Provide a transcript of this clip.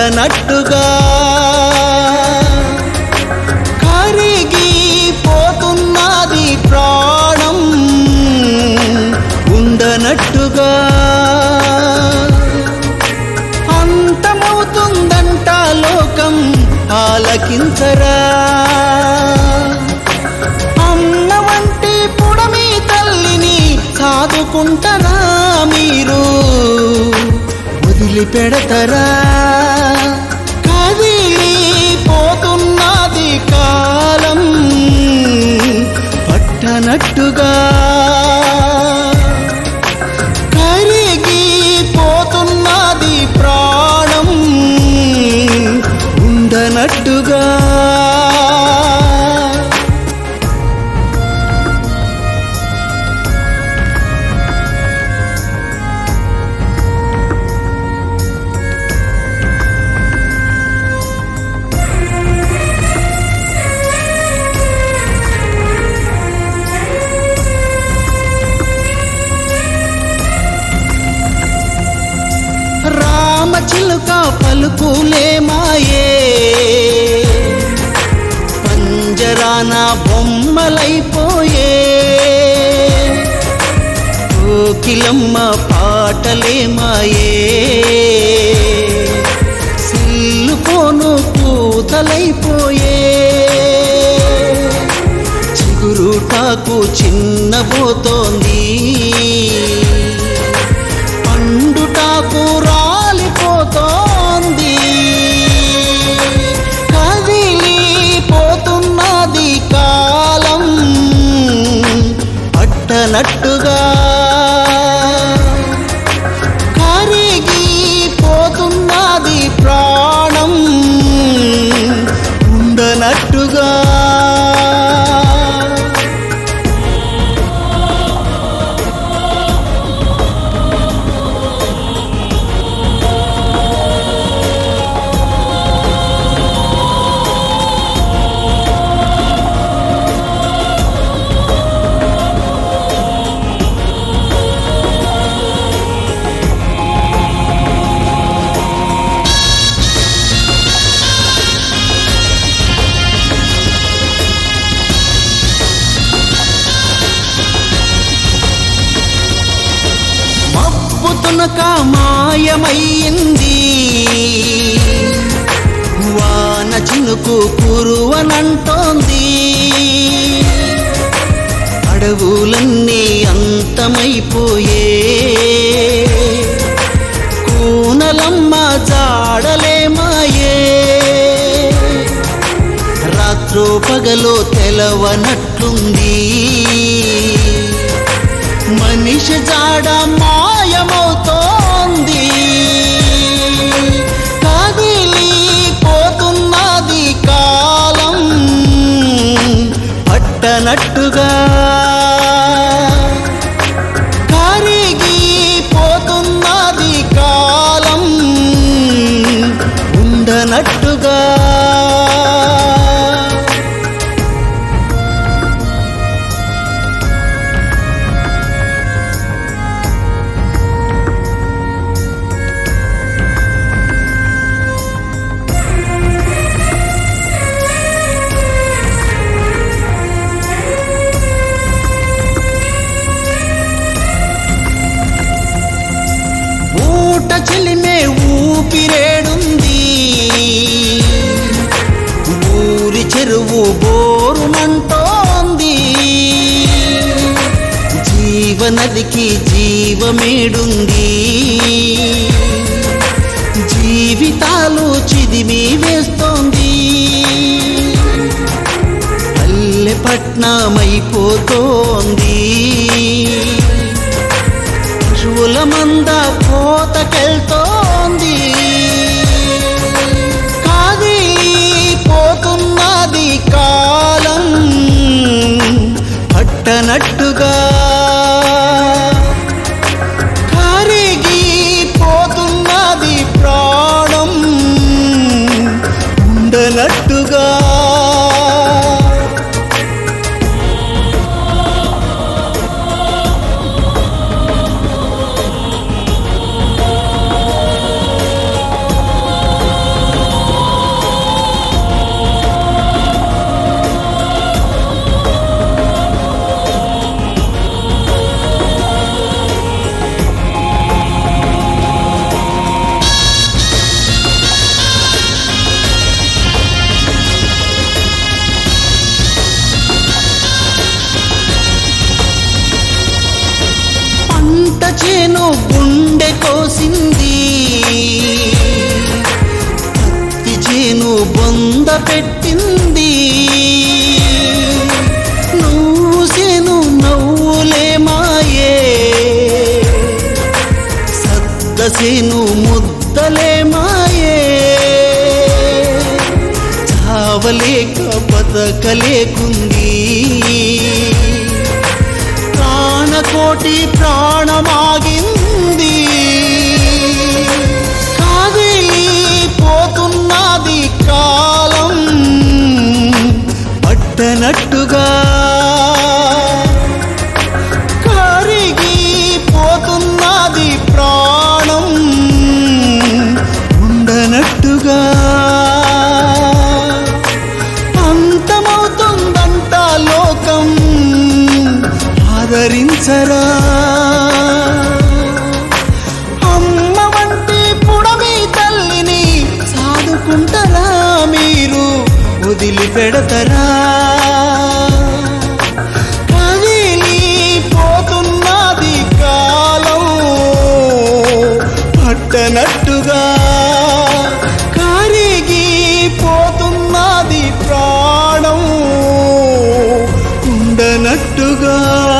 పట్టనట్టుగా కరిగి పోతున్నది ప్రాణం ఉండనట్టుగా అంతమవుతుందంట లోకం ఆలకించరా అన్న వంటి పుడమి తల్లిని సాదుకుంటారా మీరు వదిలిపెడతారా కదిలి పోతున్నది కాలం పట్టనట్టుగా కరిగి పోతున్నది ప్రాణం ఉండనట్టుగా రామచిలుక పలుకులే మాయే పంజరాన బొమ్మలైపోయే కోకిలమ్మ పాటలే మాయే సిల్లు పోను పూతలైపోయే చిగురుటాకు చిన్నబోతోంది పండుటాకు రాలిపోతోంది కదిలి పోతున్నది కాలం పట్టనట్టుగా కరిగి పోతున్నది ప్రాణం ఉండనట్టుగా మబ్బు తునక మాయమయ్యింది వాన చినుకు కురువనంటోంది అడవులన్నీ అంతమైపోయే కూనలమ్మ జాడలే మాయే రాత్రో పగలో తెలవనట్లుంది మనిషి జాడ మాయమవుతోంది కదిలి పోతున్నది కాలం పట్టనట్టుగా కరిగి పోతున్నది కాలం ఉండనట్టుగా ఊట చెలిమే ఊపిరేడుంది ఊరి చెరువు బోరునంటోంది జీవనదికి జీవమేడుంది జీవితాలు చిదిమి వేస్తోంది పల్లె పట్నమైపోతోంది పశువుల మంద కోతకెళ్తోంది కాదిలి పోతున్నది కాలం పట్టనట్టుగా కరిగి పోతున్నది ప్రాణం ఉండనట్టుగా గుండె కోసింది పత్తి చేను బొంద పెట్టింది నువ్వు సేను నవ్వులే మాయే సద్దసేను ముద్దలే మాయే చావలేక బతకలేకుంది ప్రాణకోటి ప్రాణమాగింది కాదిలి పోతున్నది కాలం పట్టనట్టుగా కరిగి పోతున్నది ప్రాణం ఉండనట్టుగా అంతమవుతుందంట లోకం ఆదరించరా అమ్మ వంటి పుడమి తల్లిని సాదుకుంటారా మీరు వదిలిపెడతారా కదిలి పోతున్నది కాలం పట్టనట్టుగా కరిగి పోతున్నది ప్రాణం ఉండనట్టుగా